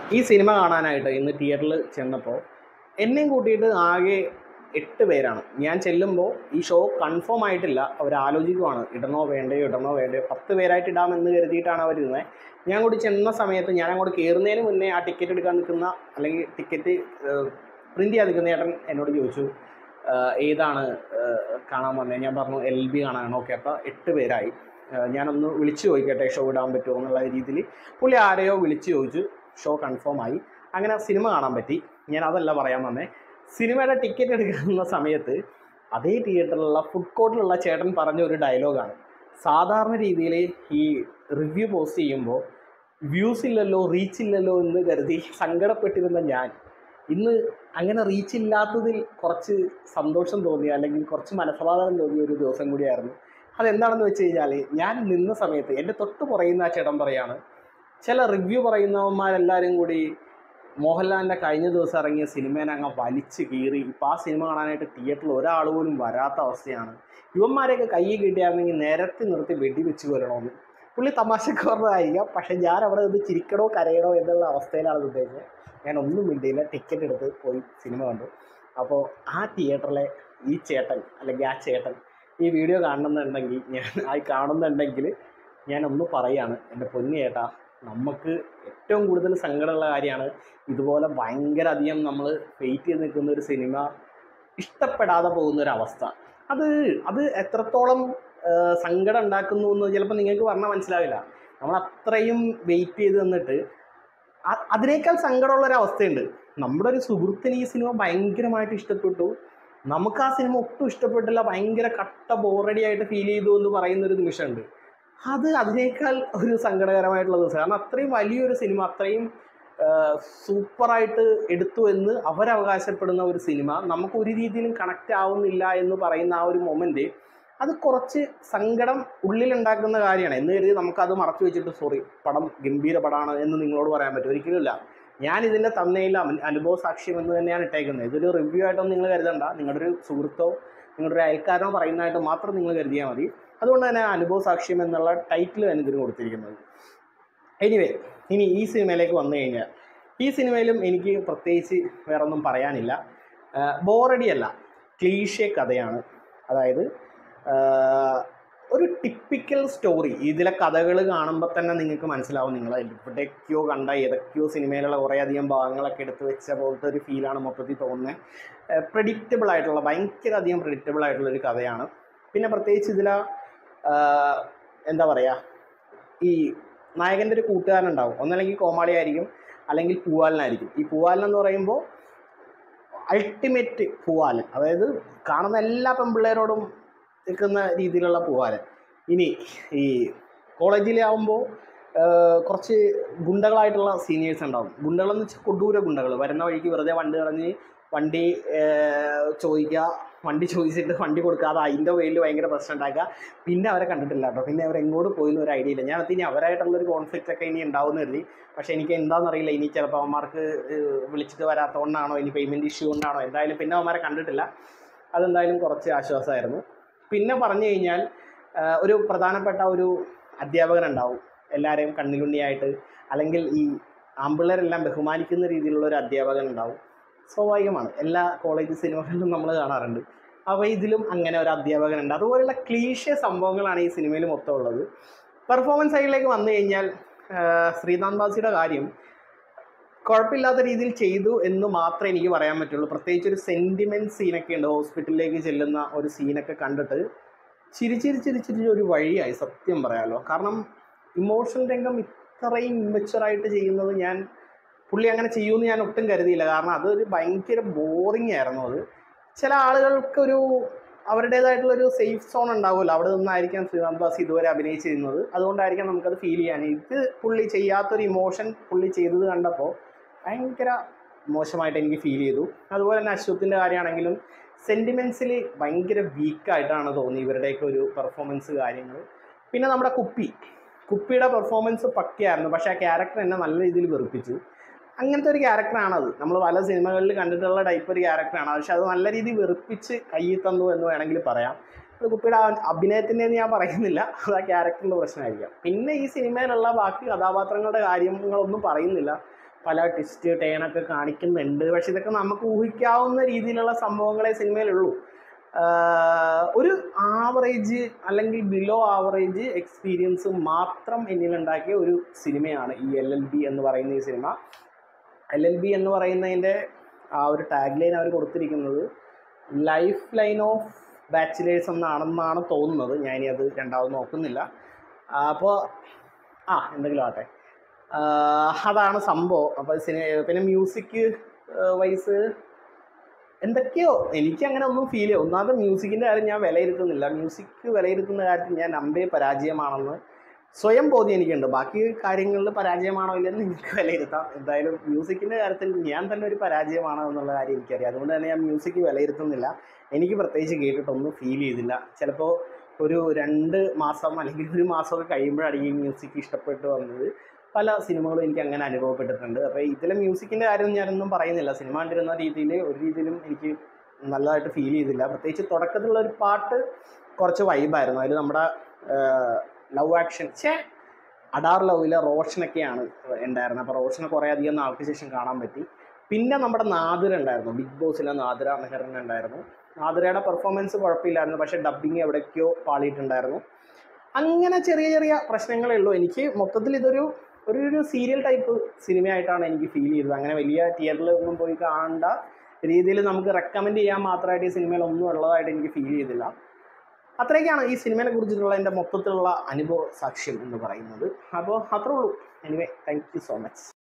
ഈ സിനിമ കാണാനായിട്ട് ഇന്ന് തിയേറ്ററിൽ ചെന്നപ്പോൾ എന്നെയും കൂട്ടിയിട്ട് ആകെ എട്ട് പേരാണ് ഞാൻ ചെല്ലുമ്പോൾ ഈ ഷോ കൺഫേം ആയിട്ടില്ല അവർ ആലോചിക്കുവാണ് ഇടണോ വേണ്ടയോ ഇടണോ വേണ്ടയോ പത്ത് പേരായിട്ട് ഇടാമെന്ന് കരുതിയിട്ടാണ് അവർ ഇരുന്നത് ഞാൻ കൂടി ചെന്ന സമയത്ത് ഞാൻ അങ്ങോട്ട് കയറുന്നതിന് മുന്നേ ആ ടിക്കറ്റ് എടുക്കാൻ നിൽക്കുന്ന അല്ലെങ്കിൽ ടിക്കറ്റ് പ്രിൻ്റ് ചെയ്യാൻ നിൽക്കുന്ന ചേട്ടൻ എന്നോട് ചോദിച്ചു "ആഹ് ഏതാണ് ആഹ് കാണാൻ വന്നത് ഞാൻ പറഞ്ഞു എൽ ബി കാണാനാണ് ഓക്കെ അപ്പോൾ എട്ട് പേരായി ആഹ് ഞാനൊന്ന് വിളിച്ചു ചോദിക്കട്ടെ ഷോ ഇടാൻ പറ്റുമോ എന്നുള്ള രീതിയിൽ പുള്ളി ആരെയോ വിളിച്ചു ചോദിച്ചു ഷോ കൺഫേം ആയി അങ്ങനെ സിനിമ കാണാൻ പറ്റി ഞാൻ അതല്ല പറയാൻ വന്നേ സിനിമയുടെ ടിക്കറ്റ് എടുക്കുന്ന സമയത്ത് അതേ തിയേറ്ററിലുള്ള ഫുഡ് കോർട്ടിലുള്ള ചേട്ടൻ പറഞ്ഞ ഒരു ഡയലോഗാണ് സാധാരണ രീതിയിൽ ഈ റിവ്യൂ പോസ്റ്റ് ചെയ്യുമ്പോൾ വ്യൂസ് ഇല്ലല്ലോ റീച്ച് ഇല്ലല്ലോ എന്ന് കരുതി സങ്കടപ്പെട്ടിരുന്ന ഞാൻ ഇന്ന് അങ്ങനെ റീച്ച് ഇല്ലാത്തതിൽ കുറച്ച് സന്തോഷം തോന്നിയ അല്ലെങ്കിൽ കുറച്ച് മനസ്സമാധാനം തോന്നിയ ഒരു ദിവസം കൂടിയായിരുന്നു അതെന്താണെന്ന് വെച്ച് കഴിഞ്ഞാൽ ഞാൻ നിന്ന സമയത്ത് എൻ്റെ തൊട്ട് പുറയുന്ന ആ ചേട്ടൻ പറയാണ് ചില റിവ്യൂ പറയുന്നവന്മാരെല്ലാവരും കൂടി മോഹൻലാലിൻ്റെ കഴിഞ്ഞ ദിവസം ഇറങ്ങിയ സിനിമേനെ അങ്ങ് വലിച്ച് കീറി ഇപ്പോൾ ആ സിനിമ കാണാനായിട്ട് തിയേറ്ററിൽ ഒരാൾ പോലും വരാത്ത അവസ്ഥയാണ് ഇവന്മാരെയൊക്കെ കൈ കിട്ടിയായിരുന്നെങ്കിൽ നിരത്തി നിർത്തി വെടിവെച്ച് കൊല്ലണമെന്ന് പുള്ളി തമാശക്ക് പറഞ്ഞതായിരിക്കാം പക്ഷേ ഞാൻ അവിടെ നിന്ന് ചിരിക്കണോ കരയണോ എന്നുള്ള അവസ്ഥയിലാണ് ഇത് ഉദ്ദേശിച്ചത് ഞാൻ ഒന്നും മിണ്ടിയില്ല ടിക്കറ്റ് എടുത്ത് പോയി സിനിമ കണ്ടു അപ്പോൾ ആ തിയേറ്ററിലെ ഈ ചേട്ടൻ അല്ലെങ്കിൽ ആ ചേട്ടൻ ഈ വീഡിയോ കാണുന്നുണ്ടെങ്കിൽ ഞാൻ ആ കാണുന്നുണ്ടെങ്കിൽ ഞാൻ ഒന്ന് പറയാണ് എൻ്റെ പൊന്നു ചേട്ടാ നമുക്ക് ഏറ്റവും കൂടുതൽ സങ്കടമുള്ള കാര്യമാണ് ഇതുപോലെ ഭയങ്കര അധികം നമ്മൾ വെയിറ്റ് ചെയ്ത് നിൽക്കുന്ന ഒരു സിനിമ ഇഷ്ടപ്പെടാതെ പോകുന്ന ഒരു അവസ്ഥ അത് അത് എത്രത്തോളം ആ, സങ്കടം ഉണ്ടാക്കുന്നു എന്ന് ചിലപ്പോൾ നിങ്ങൾക്ക് പറഞ്ഞാൽ മനസ്സിലാവില്ല നമ്മൾ അത്രയും വെയിറ്റ് ചെയ്ത് നിന്നിട്ട് അ- അതിനേക്കാൾ സങ്കടമുള്ള ഒരു അവസ്ഥയുണ്ട് നമ്മുടെ ഒരു സുഹൃത്തിന് ഈ സിനിമ ഭയങ്കരമായിട്ട് ഇഷ്ടപ്പെട്ടു നമുക്ക് ആ സിനിമ ഒട്ടും ഇഷ്ടപ്പെട്ടില്ല ഭയങ്കര കട്ട ബോറടി ആയിട്ട് ഫീൽ ചെയ്തു എന്ന് പറയുന്ന ഒരു നിമിഷമുണ്ട് അത് അതിനേക്കാൾ ഒരു സങ്കടകരമായിട്ടുള്ള ദിവസം കാരണം അത്രയും വലിയൊരു സിനിമ അത്രയും സൂപ്പറായിട്ട് എടുത്തു എന്ന് അവരവകാശപ്പെടുന്ന ഒരു സിനിമ നമുക്ക് ഒരു രീതിയിലും കണക്റ്റ് ആവുന്നില്ല എന്ന് പറയുന്ന ആ ഒരു മൊമെൻറ്റ് അത് കുറച്ച് സങ്കടം ഉള്ളിലുണ്ടാക്കുന്ന കാര്യമാണ് എന്ന് കരുതി നമുക്കത് മറച്ചു വെച്ചിട്ട് സോറി പടം ഗംഭീര പടമാണ് എന്ന് നിങ്ങളോട് പറയാൻ പറ്റും ഒരിക്കലുമില്ല ഞാൻ ഇതിൻ്റെ തന്നയിൽ അനുഭവ സാക്ഷ്യം എന്ന് തന്നെയാണ് ഇട്ടേക്കുന്നത് ഇതൊരു റിവ്യൂ ആയിട്ടൊന്നും നിങ്ങൾ കരുതണ്ട നിങ്ങളുടെ ഒരു സുഹൃത്തോ നിങ്ങളുടെ ഒരു അയൽക്കാരനോ പറയുന്നതായിട്ട് മാത്രം നിങ്ങൾ കരുതിയാൽ മതി അതുകൊണ്ട് തന്നെ അനുഭവ സാക്ഷ്യം എന്നുള്ള ടൈറ്റിൽ തന്നെ ഇതിന് കൊടുത്തിരിക്കുന്നത് എനിവേ ഇനി ഈ സിനിമയിലേക്ക് വന്നു കഴിഞ്ഞാൽ ഈ സിനിമയിലും എനിക്ക് പ്രത്യേകിച്ച് വേറൊന്നും പറയാനില്ല ബോറടി അല്ല ക്ലീഷേ കഥയാണ് അതായത് ആഹ്, ഒരു ടിപ്പിക്കൽ സ്റ്റോറി ഇതിലെ കഥകൾ കാണുമ്പോൾ തന്നെ നിങ്ങൾക്ക് മനസ്സിലാവും നിങ്ങൾ എവിടേക്കോ കണ്ട ഏതൊക്കെയോ സിനിമയിലുള്ള കുറേയധികം ഭാഗങ്ങളൊക്കെ എടുത്ത് വെച്ച പോലത്തെ ഒരു ഫീലാണ് മൊത്തത്തിൽ തോന്നുന്നത് പ്രഡിക്റ്റബിൾ ആയിട്ടുള്ള ഭയങ്കര അധികം പ്രഡിക്റ്റബിൾ ആയിട്ടുള്ള ഒരു കഥയാണ് പിന്നെ പ്രത്യേകിച്ച് ഇതിലെ ആഹ്, എന്താ പറയുക ഈ നായകൻ്റെ ഒരു കൂട്ടുകാരനുണ്ടാവും ഒന്നല്ലെങ്കിൽ കോമാളി ആയിരിക്കും അല്ലെങ്കിൽ പൂവാലനായിരിക്കും ഈ പൂവാലൻ എന്ന് പറയുമ്പോൾ അൾട്ടിമേറ്റ് പൂവാലൻ അതായത് കാണുന്ന എല്ലാ പെൺപിള്ളേരോടും നിൽക്കുന്ന രീതിയിലുള്ള പൂവാലൻ ഇനി ഈ കോളേജിലാവുമ്പോൾ കുറച്ച് ഗുണ്ടകളായിട്ടുള്ള സീനിയേഴ്സ് ഉണ്ടാവും ഗുണ്ടകളെന്ന് വെച്ചാൽ കൊടൂര ഗുണ്ടകൾ വരുന്ന വഴിക്ക് വെറുതെ വണ്ടി കളഞ്ഞ് വണ്ടി ഏഹ്, ചോദിക്കുക വണ്ടി ചോദിച്ചിട്ട് വണ്ടി കൊടുക്കാതെ അതിൻ്റെ പേരിൽ ഭയങ്കര പ്രശ്നം ഉണ്ടാക്കുക പിന്നെ അവരെ കണ്ടിട്ടില്ല കേട്ടോ പിന്നെ അവർ എങ്ങോട്ട് പോയെന്ന് ഒരു ഐഡിയ ഇല്ല ഞാൻ ഇനി അവരായിട്ടുള്ളൊരു കോൺഫ്ലിക്റ്റ് ഒക്കെ ഇനി ഉണ്ടാവുമെന്ന് കരുതി പക്ഷേ എനിക്ക് എന്താണെന്നറിയില്ല ഇനി ചിലപ്പോൾ അവന്മാർക്ക് ഏഹ്, വിളിച്ചിട്ട് വരാത്തതുകൊണ്ടാണോ ഇനി പേയ്മെൻറ്റ് ഇഷ്യൂ കൊണ്ടാണോ എന്തായാലും പിന്നെ അവന്മാരെ കണ്ടിട്ടില്ല അതെന്തായാലും കുറച്ച് ആശ്വാസമായിരുന്നു പിന്നെ പറഞ്ഞു കഴിഞ്ഞാൽ ആഹ്, ഒരു പ്രധാനപ്പെട്ട ഒരു അധ്യാപകനുണ്ടാവും എല്ലാവരെയും കണ്ണിലുണ്ണിയായിട്ട് അല്ലെങ്കിൽ ഈ ആമ്പിള്ളേരെല്ലാം ബഹുമാനിക്കുന്ന രീതിയിലുള്ള ഒരു അധ്യാപകൻ ഉണ്ടാവും സ്വാഭാവികമാണ് എല്ലാ കോളേജ് സിനിമകളിലും നമ്മൾ കാണാറുണ്ട് അപ്പോൾ ഇതിലും അങ്ങനെ ഒരു അധ്യാപകനുണ്ട് അതുപോലുള്ള ക്ലീഷ്യ സംഭവങ്ങളാണ് ഈ സിനിമയിൽ മൊത്തം ഉള്ളത് പെർഫോമൻസ് സൈഡിലേക്ക് വന്നു കഴിഞ്ഞാൽ ആഹ്, ശ്രീനാഥ് ബാസിയുടെ കാര്യം കുഴപ്പമില്ലാത്ത രീതിയിൽ ചെയ്തു എന്ന് മാത്രമേ എനിക്ക് പറയാൻ പറ്റുള്ളൂ പ്രത്യേകിച്ച് ഒരു സെൻറ്റിമെൻറ്റ് സീനൊക്കെ ഉണ്ട് ഹോസ്പിറ്റലിലേക്ക് ചെല്ലുന്ന ഒരു സീനൊക്കെ കണ്ടിട്ട് ചിരിച്ചിരി ചിരിച്ചിരി ഒരു വഴിയായി സത്യം പറയാലോ കാരണം ഇമോഷൻ രംഗം ഇത്രയും ഇമ്മച്ചുറായിട്ട് ചെയ്യുന്നത് ഞാൻ പുള്ളി അങ്ങനെ ചെയ്യുമെന്ന് ഞാൻ ഒട്ടും കരുതിയില്ല കാരണം അതൊരു ഭയങ്കര ബോറിംഗ് ആയിരുന്നു അത് ചില ആളുകൾക്കൊരു അവരുടേതായിട്ടുള്ളൊരു സേഫ് സോൺ ഉണ്ടാവുമല്ലോ അവിടെ നിന്നായിരിക്കാം ശ്രീനാഥ് ബാസ് ഇതുവരെ അഭിനയിച്ചിരുന്നത് അതുകൊണ്ടായിരിക്കാം നമുക്കത് ഫീൽ ചെയ്യാൻ ഇത് പുള്ളി ചെയ്യാത്തൊരു ഇമോഷൻ പുള്ളി ചെയ്തത് കണ്ടപ്പോൾ ഭയങ്കര മോശമായിട്ട് എനിക്ക് ഫീൽ ചെയ്തു അതുപോലെ തന്നെ അശ്വത്തിൻ്റെ കാര്യമാണെങ്കിലും സെൻറ്റിമെൻസിൽ ഭയങ്കര വീക്കായിട്ടാണ് തോന്നി ഇവരുടെയൊക്കെ ഒരു പെർഫോമൻസ് കാര്യങ്ങൾ പിന്നെ നമ്മുടെ കുപ്പി കുപ്പിയുടെ പെർഫോമൻസ് പക്കയായിരുന്നു പക്ഷേ ആ ക്യാരക്ടർ എന്നെ നല്ല രീതിയിൽ വെറുപ്പിച്ചു അങ്ങനത്തെ ഒരു ക്യാരക്ടറാണത് നമ്മൾ പല സിനിമകളിൽ കണ്ടിട്ടുള്ള ടൈപ്പ് ഒരു ക്യാരക്ടറാണ് പക്ഷെ അത് നല്ല രീതിയിൽ വെറുപ്പിച്ച് കയ്യിൽ തന്നു എന്ന് വേണമെങ്കിൽ പറയാം അത് കുപ്പിയുടെ ആ അഭിനയത്തിൻ്റെ ഞാൻ പറയുന്നില്ല അത് ആ ക്യാരക്ടറിൻ്റെ പ്രശ്നമായിരിക്കാം പിന്നെ ഈ സിനിമയിലുള്ള ബാക്കി കഥാപാത്രങ്ങളുടെ കാര്യങ്ങളൊന്നും പറയുന്നില്ല പല ട്വിസ്റ്റ് ടേണൊക്കെ കാണിക്കുന്നുണ്ട് പക്ഷെ ഇതൊക്കെ നമുക്ക് ഊഹിക്കാവുന്ന രീതിയിലുള്ള സംഭവങ്ങളെ സിനിമയിലുള്ളൂ ആഹ് ഒരു ആവറേജ് അല്ലെങ്കിൽ ബിലോ ആവറേജ് എക്സ്പീരിയൻസ് മാത്രം എന്നിലുണ്ടാക്കിയ ഒരു സിനിമയാണ് ഈ എൽ എൽ ബി എന്ന് പറയുന്ന ഈ സിനിമ എൽ എൽ ബി എന്ന് പറയുന്നതിൻ്റെ ആ ഒരു ടാഗ് ലൈൻ അവർ കൊടുത്തിരിക്കുന്നത് ലൈഫ് ലൈൻ ഓഫ് ബാച്ചിലേഴ്സ് എന്നാണെന്നാണ് തോന്നുന്നത് ഞാനിനി അത് രണ്ടാമത് നോക്കുന്നില്ല അപ്പോൾ ആ എന്തെങ്കിലും ആട്ടെ ആഹ് അതാണ് സംഭവം അപ്പോൾ സിനിമ പിന്നെ മ്യൂസിക് വൈസ് എന്തൊക്കെയോ എനിക്ക് അങ്ങനെ ഒന്നും ഫീൽ ചെയ്യും ഒന്നാമത് മ്യൂസിക്കിൻ്റെ കാര്യം ഞാൻ വിലയിരുത്തുന്നില്ല മ്യൂസിക് വിലയിരുത്തുന്ന കാര്യത്തിൽ ഞാൻ നമ്പേ പരാജയമാണെന്ന് സ്വയം ബോധ്യം എനിക്കുണ്ട് ബാക്കി കാര്യങ്ങളിൽ പരാജയമാണോ ഇല്ലെന്ന് എനിക്ക് വിലയിരുത്താം എന്തായാലും മ്യൂസിക്കിൻ്റെ കാര്യത്തിൽ ഞാൻ തന്നെ ഒരു പരാജയമാണോ എന്നുള്ള കാര്യം എനിക്കറിയാം അതുകൊണ്ട് തന്നെ ഞാൻ മ്യൂസിക് വിലയിരുത്തുന്നില്ല എനിക്ക് പ്രത്യേകിച്ച് കേട്ടിട്ടൊന്നും ഫീൽ ചെയ്തില്ല ചിലപ്പോൾ ഒരു രണ്ട് മാസം അല്ലെങ്കിൽ ഒരു മാസമൊക്കെ കഴിയുമ്പോഴാണ് ഈ മ്യൂസിക് ഇഷ്ടപ്പെട്ട് വന്നത് പല സിനിമകളും എനിക്ക് അങ്ങനെ അനുഭവപ്പെട്ടിട്ടുണ്ട് അപ്പോൾ ഇതിലെ മ്യൂസിക്കിൻ്റെ കാര്യം ഞാനൊന്നും പറയുന്നില്ല സിനിമ കണ്ടിരുന്ന രീതിയിൽ ഒരു രീതിയിലും എനിക്ക് നല്ലതായിട്ട് ഫീൽ ചെയ്തില്ല പ്രത്യേകിച്ച് തുടക്കത്തിലുള്ള ഒരു പാട്ട് കുറച്ച് വൈബായിരുന്നു അതിൽ നമ്മുടെ ലവ് ആക്ഷൻ ഛേ അഡാർ ലവിലെ റോഷനൊക്കെയാണ് ഉണ്ടായിരുന്നത് അപ്പോൾ റോഷനെ കുറേ അധികം നാൾക്ക് ശേഷം കാണാൻ പറ്റി പിന്നെ നമ്മുടെ നാദിര ഉണ്ടായിരുന്നു ബിഗ് ബോസിലെ നാദിര മെഹറിൻ ഉണ്ടായിരുന്നു നാദിരയുടെ പെർഫോമൻസ് കുഴപ്പമില്ലായിരുന്നു പക്ഷേ ഡബ്ബിങ് എവിടേക്കോ പാളിയിട്ടുണ്ടായിരുന്നു അങ്ങനെ ചെറിയ ചെറിയ പ്രശ്നങ്ങളേ ഉള്ളൂ എനിക്ക് മൊത്തത്തിൽ ഇതൊരു ഒരു ഒരു സീരിയൽ ടൈപ്പ് സിനിമയായിട്ടാണ് എനിക്ക് ഫീൽ ചെയ്തത് അങ്ങനെ വലിയ തിയേറ്ററിൽ ഒന്നും പോയി കാണേണ്ട രീതിയിൽ നമുക്ക് റെക്കമെൻഡ് ചെയ്യാൻ മാത്രമായിട്ട് ഈ സിനിമയിൽ ഒന്നും ഉള്ളതായിട്ട് എനിക്ക് ഫീൽ ചെയ്തില്ല അത്രയൊക്കെയാണ് ഈ സിനിമയെ കുറിച്ചിട്ടുള്ള എൻ്റെ മൊത്തത്തിലുള്ള അനുഭവ സാക്ഷ്യം എന്ന് പറയുന്നത് അപ്പോൾ അത്രേ ഉള്ളൂ anyway thank you so much